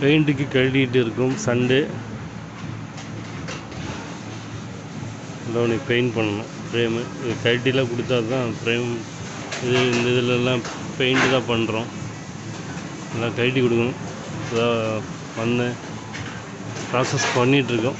பெயிண்ட்டுக்கு கழட்டிட்டு இருக்கும் சண்டே இல்லை உனக்கு பெயிண்ட் பண்ணணும் ஃப்ரேமு இது கழட்டிலாம் கொடுத்தா தான் ஃப்ரேம் இது இந்த இதிலெல்லாம் பெயிண்ட்டு தான் பண்ணுறோம் எல்லாம் கழட்டி கொடுக்கணும் இதான் வந்தேன் ப்ராசஸ் பண்ணிகிட்ருக்கோம்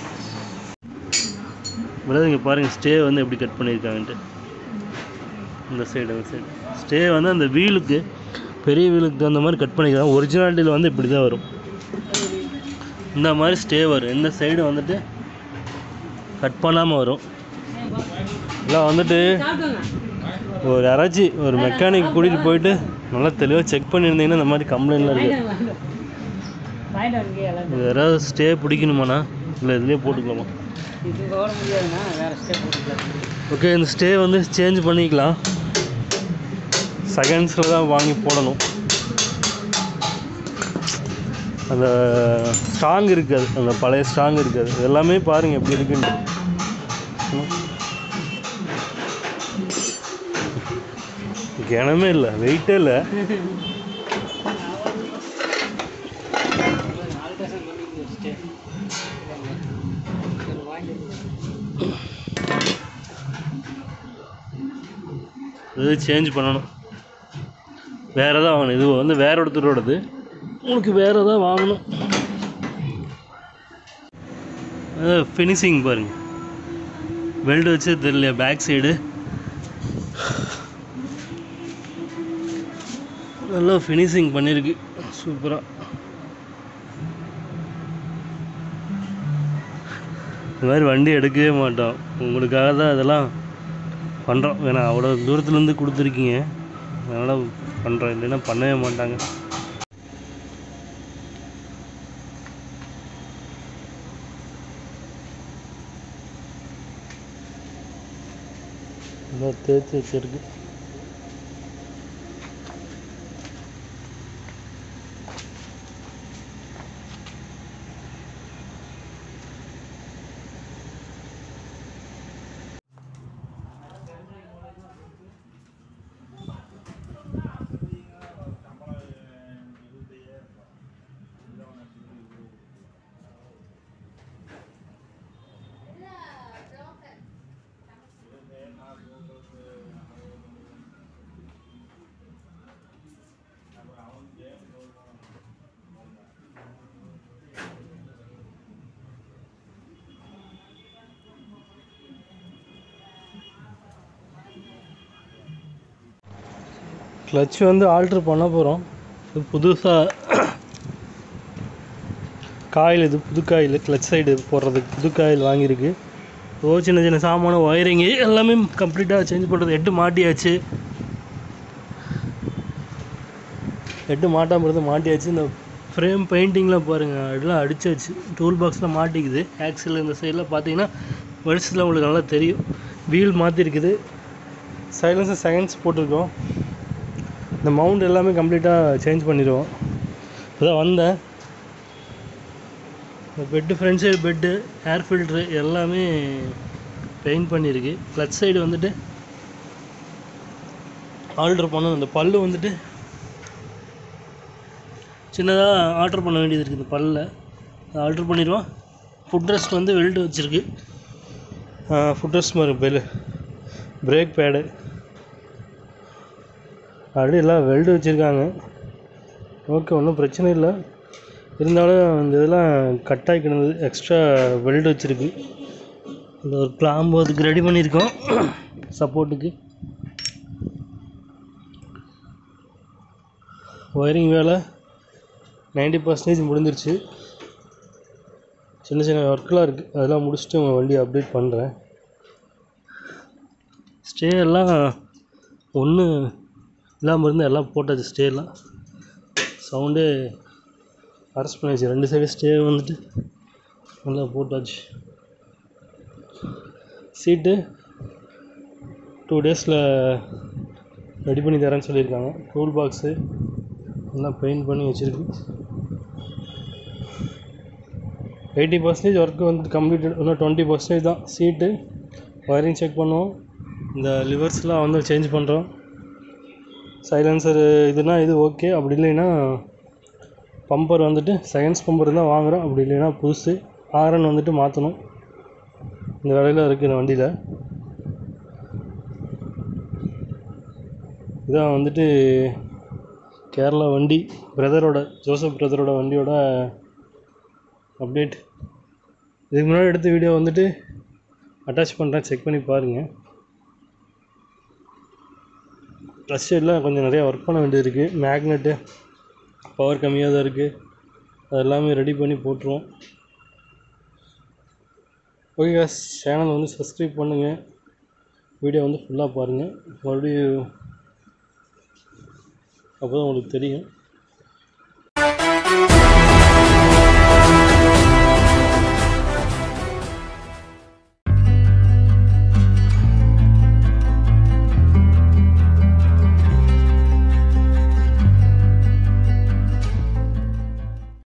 விடாது இங்கே பாருங்கள் ஸ்டே வந்து எப்படி கட் பண்ணியிருக்காங்கன்ட்டு இந்த சைடு அந்த சைடு ஸ்டே வந்து அந்த வீலுக்கு பெரிய வீலுக்கு தகுந்த மாதிரி கட் பண்ணிக்கிறாங்க ஒரிஜினாலிட்டியில் வந்து இப்படி தான் வரும் இந்த மாதிரி ஸ்டே வரும் இந்த சைடு வந்துட்டு கட் பண்ணாமல் வரும் இல்லை வந்துட்டு ஒரு யாராச்சும் ஒரு மெக்கானிக் கூட்டிகிட்டு போயிட்டு நல்லா தெளிவாக செக் பண்ணியிருந்தீங்கன்னா இந்த மாதிரி கம்ப்ளைண்ட்லாம் இருக்குது இது யாராவது ஸ்டே பிடிக்கணுமாண்ணா இல்லை இதுலேயே போட்டுக்கலாமா இது போட முடியாதுன்னா வேறு ஸ்டெப் போட்டுக்கலாம் ஓகே இந்த ஸ்டே வந்து சேஞ்ச் பண்ணிக்கலாம் செகண்ட்ஸில் தான் வாங்கி போடணும் அந்த ஸ்ட்ராங் இருக்காது அந்த பழைய ஸ்ட்ராங் இருக்காது இது எல்லாமே பாருங்கள் எப்படி இருக்குன்னு ம். கனமே இல்லை வெயிட்டே இல்லை ஆல்ட்ரேஷன் பண்ணி ஸ்டே வாங்கி இது சேஞ்ச் பண்ணணும் வேறு எதாவது வாங்கணும் இது வந்து வேற ஒருத்தரோடது உனக்கு வேறு எதாவது வாங்கணும் ஃபினிஷிங் பாருங்க வெல்டு வச்சு தெரியல பேக் சைடு நல்லா ஃபினிஷிங் பண்ணியிருக்கு சூப்பராக இந்த மாதிரி வண்டி எடுக்கவே மாட்டோம் உங்களுக்காக தான் இதெல்லாம் பண்ணுறோம் ஏன்னா அவ்வளோ தூரத்துலேருந்து கொடுத்துருக்கீங்க அதனால் பண்ணுறோம் இல்லைன்னா பண்ணவே மாட்டாங்க இன்னும் தேய்ச்சி வச்சிருக்கு கிளச் வந்து ஆல்ட்ரு பண்ண போகிறோம் இது புதுசாக காயில் இது புது காயில் கிளச் சைடு போடுறதுக்கு புது காயில் வாங்கியிருக்கு ஓ சின்ன சின்ன சாமான ஒயரிங்கு எல்லாமே கம்ப்ளீட்டாக சேஞ்ச் பண்ணுறது எட்டு மாட்டியாச்சு எட்டு மாட்டாமல் இருந்து மாட்டியாச்சு இந்த ஃப்ரேம் பெயிண்டிங்லாம் பாருங்கள் அதெல்லாம் அடிச்சாச்சு டூல் பாக்ஸில் மாட்டிக்குது ஆக்சில் இந்த சைடில் பார்த்தீங்கன்னா வெளிச்சத்தில் உங்களுக்கு நல்லா தெரியும் வீல் மாற்றிருக்குது சைலன்ஸர் செகண்ட்ஸ் போட்டிருக்கோம் இந்த மவுண்ட் எல்லாமே கம்ப்ளீட்டாக சேஞ்ச் பண்ணிடுவோம் இப்போதான் வந்தேன் இந்த bed front side bed air filter எல்லாமே பெயிண்ட் பண்ணியிருக்கு கிளச் சைடு வந்துட்டு ஆல்ட்ரு பண்ணணும் இந்த பல்லு வந்துட்டு சின்னதாக ஆல்ட்ரு பண்ண வேண்டியது இருக்குது இந்த பல்லில் ஆல்ட்ரு பண்ணிடுவோம் ஃபுட் ரெஸ்ட் வந்து வெல்டு வச்சுருக்கு ஃபுட் ரெஸ்ட் மாதிரி பெல் பிரேக் பேடு ஆல்ரெடி எல்லாம் வெல்டு வச்சுருக்காங்க ஓகே ஒன்றும் பிரச்சனை இல்லை இருந்தாலும் இந்த இதெல்லாம் கட் ஆகி கிடந்தது எக்ஸ்ட்ரா வெல்டு வச்சுருக்கு இந்த ஒரு கிளாம்பு அதுக்கு ரெடி பண்ணியிருக்கோம் சப்போர்ட்டுக்கு ஒயரிங் வேலை நைன்டி பர்சன்டேஜ் முடிஞ்சிருச்சு சின்ன சின்ன ஒர்க்கெலாம் இருக்குது அதெல்லாம் முடிச்சுட்டு உங்கள் வண்டியை அப்டேட் பண்ணுறேன் ஸ்டே எல்லாம் ஒன்று இல்லாமல் இருந்து எல்லாம் போட்டாச்சு ஸ்டேலாம் சவுண்டே அரெஸ்ட் பண்ணியாச்சு ரெண்டு சைடு ஸ்டே வந்துட்டு நல்லா போட்டாச்சு சீட்டு டூ டேஸில் ரெடி பண்ணி தரேன்னு சொல்லியிருக்காங்க டூல் பாக்ஸு எல்லாம் பெயிண்ட் பண்ணி வச்சுருக்கு எயிட்டி பர்சன்டேஜ் ஒர்க்கு வந்து கம்ப்ளீட்டட் இன்னும் டுவெண்ட்டி பர்சன்டேஜ் தான் சீட்டு ஒயரிங் செக் பண்ணுவோம் இந்த லிவர்ஸ்லாம் வந்து சேஞ்ச் பண்ணுறோம் சைலன்சர் இதுனா இது ஓகே அப்படி இல்லைன்னா பம்பர் வந்துட்டு செகண்ட்ஸ் பம்பர் இருந்தால் வாங்குகிறோம் அப்படி இல்லைன்னா புதுசு ஆரன் வந்துட்டு மாற்றணும் இந்த வேலையில் இருக்குது இந்த வண்டியில் இதான் வந்துட்டு கேரளா வண்டி பிரதரோட ஜோசப் பிரதரோட வண்டியோட அப்டேட் இதுக்கு முன்னாடி எடுத்த வீடியோ வந்துட்டு அட்டாச் பண்ணுறேன் செக் பண்ணி பாருங்கள் ட்ரெஸ் எல்லாம் கொஞ்சம் நிறையா ஒர்க் பண்ண வேண்டியது இருக்குது மேக்னெட்டு பவர் கம்மியாக தான் இருக்குது அது எல்லாமே ரெடி பண்ணி போட்டுருவோம் ஓகே காஸ் சேனல் வந்து சப்ஸ்கிரைப் பண்ணுங்கள் வீடியோ வந்து ஃபுல்லாக பாருங்கள் மறுபடியும் அப்போ தான் உங்களுக்கு தெரியும்